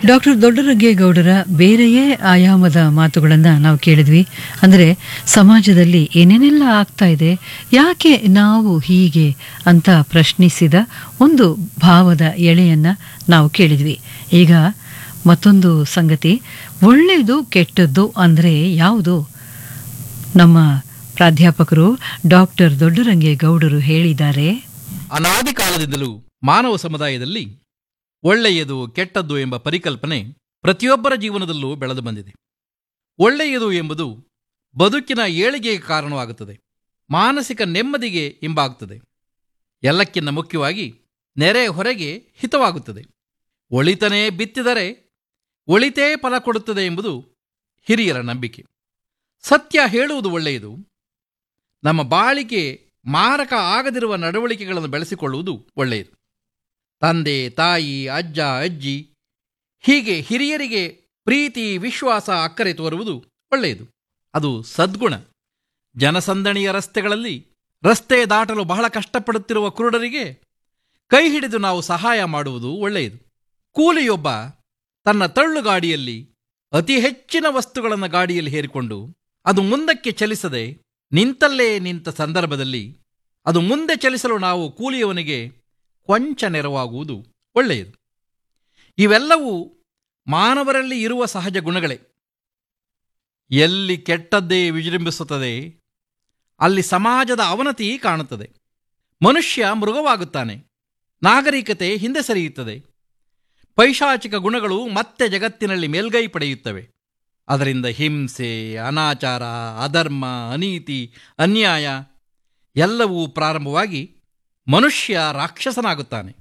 doctor ದೊಡ್ಡರಂಗೇಗೌಡರ ಬೇರೆಯೇ ಆಯಾಮದ ಮಾತುಗಳನ್ನು ನಾವು ಕೇಳಿದ್ವಿ ಅಂದರೆ ಸಮಾಜದಲ್ಲಿ ಏನೇನೆಲ್ಲ ಆಗ್ತಾ ಇದೆ ಯಾಕೆ ನಾವು ಹೀಗೆ ಅಂತ ಪ್ರಶ್ನಿಸಿದ ಒಂದು ಭಾವದ ಎಳೆಯನ್ನು ನಾವು ಕೇಳಿದ್ವಿ ಈಗ ಮತ್ತೊಂದು ಸಂಗತಿ ಒಳ್ಳೆಯದು ಕೆಟ್ಟದ್ದು ಅಂದರೆ ಯಾವುದು ನಮ್ಮ ಪ್ರಾಧ್ಯಾಪಕರು ಡಾಕ್ಟರ್ ದೊಡ್ಡರಂಗೇಗೌಡರು ಹೇಳಿದ್ದಾರೆ ಅನಾದಿ ಕಾಲದಿಂದಲೂ ಮಾನವ ಸಮುದಾಯದಲ್ಲಿ ಒಳ್ಳೆಯದು ಕೆಟ್ಟದ್ದು ಎಂಬ ಪರಿಕಲ್ಪನೆ ಪ್ರತಿಯೊಬ್ಬರ ಜೀವನದಲ್ಲೂ ಬೆಳೆದು ಬಂದಿದೆ ಒಳ್ಳೆಯದು ಎಂಬುದು ಬದುಕಿನ ಏಳಿಗೆಗೆ ಕಾರಣವಾಗುತ್ತದೆ ಮಾನಸಿಕ ನೆಮ್ಮದಿಗೆ ಇಂಬಾಗುತ್ತದೆ ಎಲ್ಲಕ್ಕಿಂತ ಮುಖ್ಯವಾಗಿ ನೆರೆ ಹೊರಗೆ ಹಿತವಾಗುತ್ತದೆ ಒಳಿತನೇ ಬಿತ್ತಿದರೆ ಒಳಿತೇ ಫಲ ಕೊಡುತ್ತದೆ ಎಂಬುದು ಹಿರಿಯರ ನಂಬಿಕೆ ಸತ್ಯ ಹೇಳುವುದು ಒಳ್ಳೆಯದು ನಮ್ಮ ಬಾಳಿಕೆ ಮಾರಕ ಆಗದಿರುವ ನಡವಳಿಕೆಗಳನ್ನು ಬೆಳೆಸಿಕೊಳ್ಳುವುದು ಒಳ್ಳೆಯದು ತಂದೆ ತಾಯಿ ಅಜ್ಜ ಅಜ್ಜಿ ಹೀಗೆ ಹಿರಿಯರಿಗೆ ಪ್ರೀತಿ ವಿಶ್ವಾಸ ಅಕ್ಕರೆ ತೋರುವುದು ಒಳ್ಳೆಯದು ಅದು ಸದ್ಗುಣ ಜನಸಂದಣಿಯ ರಸ್ತೆಗಳಲ್ಲಿ ರಸ್ತೆ ದಾಟಲು ಬಹಳ ಕಷ್ಟಪಡುತ್ತಿರುವ ಕುರುಡರಿಗೆ ಕೈ ಹಿಡಿದು ನಾವು ಸಹಾಯ ಮಾಡುವುದು ಒಳ್ಳೆಯದು ಕೂಲಿಯೊಬ್ಬ ತನ್ನ ತಳ್ಳು ಗಾಡಿಯಲ್ಲಿ ಅತಿ ಹೆಚ್ಚಿನ ವಸ್ತುಗಳನ್ನು ಗಾಡಿಯಲ್ಲಿ ಹೇರಿಕೊಂಡು ಅದು ಮುಂದಕ್ಕೆ ಚಲಿಸದೆ ನಿಂತಲ್ಲೇ ನಿಂತ ಸಂದರ್ಭದಲ್ಲಿ ಅದು ಮುಂದೆ ಚಲಿಸಲು ನಾವು ಕೂಲಿಯವನಿಗೆ ಕೊಂಚ ನೆರವಾಗುವುದು ಒಳ್ಳೆಯದು ಇವೆಲ್ಲವೂ ಮಾನವರಲ್ಲಿ ಇರುವ ಸಹಜ ಗುಣಗಳೇ ಎಲ್ಲಿ ಕೆಟ್ಟದ್ದೇ ವಿಜೃಂಭಿಸುತ್ತದೆ ಅಲ್ಲಿ ಸಮಾಜದ ಅವನತಿ ಕಾಣುತ್ತದೆ ಮನುಷ್ಯ ಮೃಗವಾಗುತ್ತಾನೆ ನಾಗರಿಕತೆ ಹಿಂದೆ ಸರಿಯುತ್ತದೆ ಪೈಶಾಚಿಕ ಗುಣಗಳು ಮತ್ತೆ ಜಗತ್ತಿನಲ್ಲಿ ಮೇಲ್ಗೈ ಪಡೆಯುತ್ತವೆ ಅದರಿಂದ ಹಿಂಸೆ ಅನಾಚಾರ ಅಧರ್ಮ ಅನೀತಿ ಅನ್ಯಾಯ ಎಲ್ಲವೂ ಪ್ರಾರಂಭವಾಗಿ ಮನುಷ್ಯ ರಾಕ್ಷಸನಾಗುತ್ತಾನೆ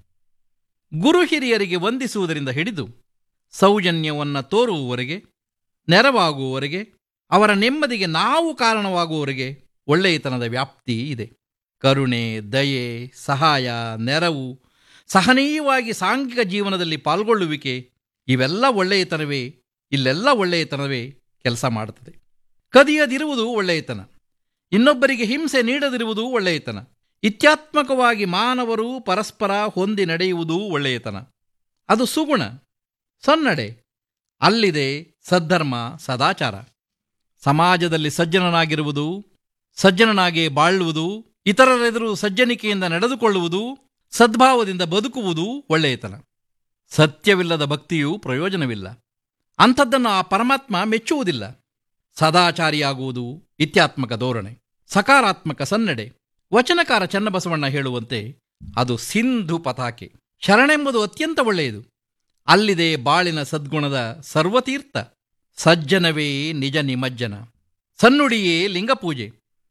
ಗುರು ಹಿರಿಯರಿಗೆ ವಂದಿಸುವುದರಿಂದ ಹಿಡಿದು ಸೌಜನ್ಯವನ್ನು ತೋರುವವರೆಗೆ ನೆರವಾಗುವವರೆಗೆ ಅವರ ನೆಮ್ಮದಿಗೆ ನಾವು ಕಾರಣವಾಗುವವರೆಗೆ ಒಳ್ಳೆಯತನದ ವ್ಯಾಪ್ತಿ ಇದೆ ಕರುಣೆ ದಯೆ ಸಹಾಯ ನೆರವು ಸಹನೀಯವಾಗಿ ಸಾಂಘಿಕ ಜೀವನದಲ್ಲಿ ಪಾಲ್ಗೊಳ್ಳುವಿಕೆ ಇವೆಲ್ಲ ಒಳ್ಳೆಯತನವೇ ಇಲ್ಲೆಲ್ಲ ಒಳ್ಳೆಯತನವೇ ಕೆಲಸ ಮಾಡುತ್ತದೆ ಕದಿಯದಿರುವುದು ಒಳ್ಳೆಯತನ ಇನ್ನೊಬ್ಬರಿಗೆ ಹಿಂಸೆ ನೀಡದಿರುವುದು ಒಳ್ಳೆಯತನ ಇತ್ಯಾತ್ಮಕವಾಗಿ ಮಾನವರು ಪರಸ್ಪರ ಹೊಂದಿ ನಡೆಯುವುದು ಒಳ್ಳೆಯತನ ಅದು ಸುಗುಣ ಸನ್ನಡೆ ಅಲ್ಲಿದೆ ಸದ್ಧರ್ಮ ಸದಾಚಾರ ಸಮಾಜದಲ್ಲಿ ಸಜ್ಜನನಾಗಿರುವುದು ಸಜ್ಜನನಾಗಿ ಬಾಳುವುದು ಇತರರೆದುರು ಸಜ್ಜನಿಕೆಯಿಂದ ನಡೆದುಕೊಳ್ಳುವುದು ಸದ್ಭಾವದಿಂದ ಬದುಕುವುದು ಒಳ್ಳೆಯತನ ಸತ್ಯವಿಲ್ಲದ ಭಕ್ತಿಯು ಪ್ರಯೋಜನವಿಲ್ಲ ಅಂಥದ್ದನ್ನು ಆ ಪರಮಾತ್ಮ ಮೆಚ್ಚುವುದಿಲ್ಲ ಸದಾಚಾರಿಯಾಗುವುದು ಇತ್ಯಾತ್ಮಕ ಧೋರಣೆ ಸಕಾರಾತ್ಮಕ ಸನ್ನಡೆ ವಚನಕಾರ ಚನ್ನಬಸವಣ್ಣ ಹೇಳುವಂತೆ ಅದು ಸಿಂಧು ಪತಾಕೆ ಶರಣೆಂಬುದು ಅತ್ಯಂತ ಒಳ್ಳೆಯದು ಅಲ್ಲಿದೆ ಬಾಳಿನ ಸದ್ಗುಣದ ಸರ್ವತೀರ್ಥ ಸಜ್ಜನವೇ ನಿಜ ನಿಮಜ್ಜನ ಸನ್ನುಡಿಯೇ ಲಿಂಗಪೂಜೆ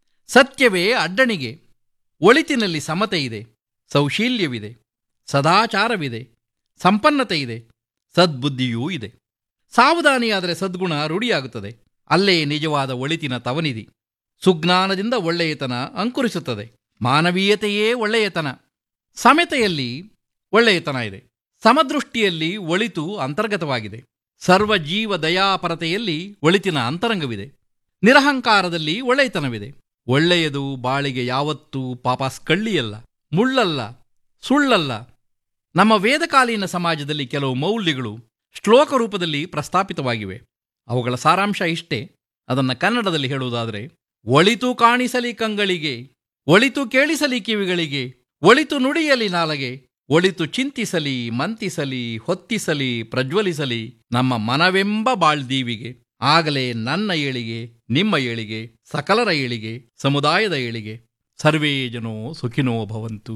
ಸತ್ಯವೇ ಅಡ್ಡಣಿಗೆ ಒಳಿತಿನಲ್ಲಿ ಸಮತೆ ಇದೆ ಸೌಶೀಲ್ಯವಿದೆ ಸದಾಚಾರವಿದೆ ಸಂಪನ್ನತೆ ಇದೆ ಸದ್ಬುದ್ಧಿಯೂ ಇದೆ ಸಾವಧಾನಿಯಾದರೆ ಸದ್ಗುಣ ರೂಢಿಯಾಗುತ್ತದೆ ಅಲ್ಲೇ ನಿಜವಾದ ಒಳಿತಿನ ತವನಿಧಿ ಸುಜ್ಞಾನದಿಂದ ಒಳ್ಳೆಯತನ ಅಂಕುರಿಸುತ್ತದೆ ಮಾನವೀಯತೆಯೇ ಒಳ್ಳೆಯತನ ಸಮತೆಯಲ್ಲಿ ಒಳ್ಳೆಯತನ ಇದೆ ಸಮದೃಷ್ಟಿಯಲ್ಲಿ ಒಳಿತು ಅಂತರ್ಗತವಾಗಿದೆ ಸರ್ವ ಜೀವ ದಯಾಪರತೆಯಲ್ಲಿ ಒಳಿತಿನ ಅಂತರಂಗವಿದೆ ನಿರಹಂಕಾರದಲ್ಲಿ ಒಳ್ಳೆಯತನವಿದೆ ಒಳ್ಳೆಯದು ಬಾಳಿಗೆ ಯಾವತ್ತೂ ಪಾಪಾಸ್ಕಳ್ಳಿಯಲ್ಲ ಮುಳ್ಳಲ್ಲ ಸುಳ್ಳಲ್ಲ ನಮ್ಮ ವೇದಕಾಲೀನ ಸಮಾಜದಲ್ಲಿ ಕೆಲವು ಮೌಲ್ಯಗಳು ಶ್ಲೋಕ ರೂಪದಲ್ಲಿ ಪ್ರಸ್ತಾಪಿತವಾಗಿವೆ ಅವುಗಳ ಸಾರಾಂಶ ಇಷ್ಟೇ ಅದನ್ನು ಕನ್ನಡದಲ್ಲಿ ಹೇಳುವುದಾದರೆ ಒಳಿತು ಕಾಣಿಸಲಿ ಕಂಗಳಿಗೆ ಒಳಿತು ಕೇಳಿಸಲಿ ಕಿವಿಗಳಿಗೆ ಒಳಿತು ನುಡಿಯಲಿ ನಾಲಗೆ ಒಳಿತು ಚಿಂತಿಸಲಿ ಮಂತಿಸಲಿ ಹೊತ್ತಿಸಲಿ ಪ್ರಜ್ವಲಿಸಲಿ ನಮ್ಮ ಮನವೆಂಬ ಬಾಳ್ದೀವಿಗೆ ಆಗಲೇ ನನ್ನ ಏಳಿಗೆ ನಿಮ್ಮ ಏಳಿಗೆ ಸಕಲರ ಏಳಿಗೆ ಸಮುದಾಯದ ಏಳಿಗೆ ಸರ್ವೇ ಜನೋ ಸುಖಿನೋ ಭವಂತು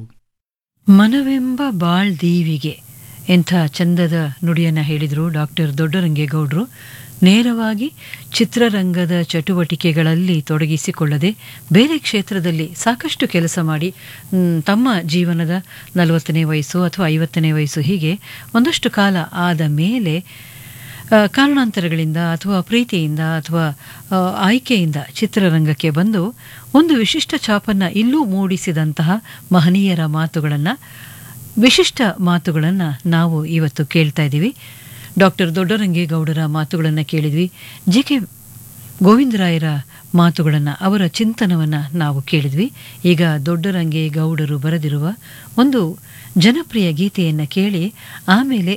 ಮನವೆಂಬ ಬಾಳ್ ದೀವಿಗೆ ಎಂಥ ಚಂದದ ನುಡಿಯನ್ನು ಹೇಳಿದರು ಡಾಕ್ಟರ್ ದೊಡ್ಡರಂಗೇಗೌಡರು ನೇರವಾಗಿ ಚಿತ್ರರಂಗದ ಚಟುವಟಿಕೆಗಳಲ್ಲಿ ತೊಡಗಿಸಿಕೊಳ್ಳದೆ ಬೇರೆ ಕ್ಷೇತ್ರದಲ್ಲಿ ಸಾಕಷ್ಟು ಕೆಲಸ ಮಾಡಿ ಮ್, ತಮ್ಮ ಜೀವನದ ನಲವತ್ತನೇ ವಯಸ್ಸು ಅಥವಾ ಐವತ್ತನೇ ವಯಸ್ಸು ಹೀಗೆ ಒಂದಷ್ಟು ಕಾಲ ಆದ ಮೇಲೆ ಆ, ಕಾರಣಾಂತರಗಳಿಂದ ಅಥವಾ ಪ್ರೀತಿಯಿಂದ ಅಥವಾ ಆ, ಆಯ್ಕೆಯಿಂದ ಚಿತ್ರರಂಗಕ್ಕೆ ಬಂದು ಒಂದು ವಿಶಿಷ್ಟ ಛಾಪನ್ನು ಇಲ್ಲೂ ಮೂಡಿಸಿದಂತಹ ಮಹನೀಯರ ಮಾತುಗಳನ್ನು ವಿಶಿಷ್ಟ ಮಾತುಗಳನ್ನು ನಾವು ಇವತ್ತು ಕೇಳ್ತಾ ಇದ್ದೀವಿ ಡಾಕ್ಟರ್ ದೊಡ್ಡರಂಗೇಗೌಡರ ಮಾತುಗಳನ್ನು ಕೇಳಿದ್ವಿ ಜಿ ಕೆ ಗೋವಿಂದರಾಯರ ಮಾತುಗಳನ್ನು ಅವರ ಚಿಂತನವನ್ನು ನಾವು ಕೇಳಿದ್ವಿ ಈಗ ದೊಡ್ಡರಂಗೇಗೌಡರು ಬರೆದಿರುವ ಒಂದು ಜನಪ್ರಿಯ ಗೀತೆಯನ್ನು ಕೇಳಿ ಆಮೇಲೆ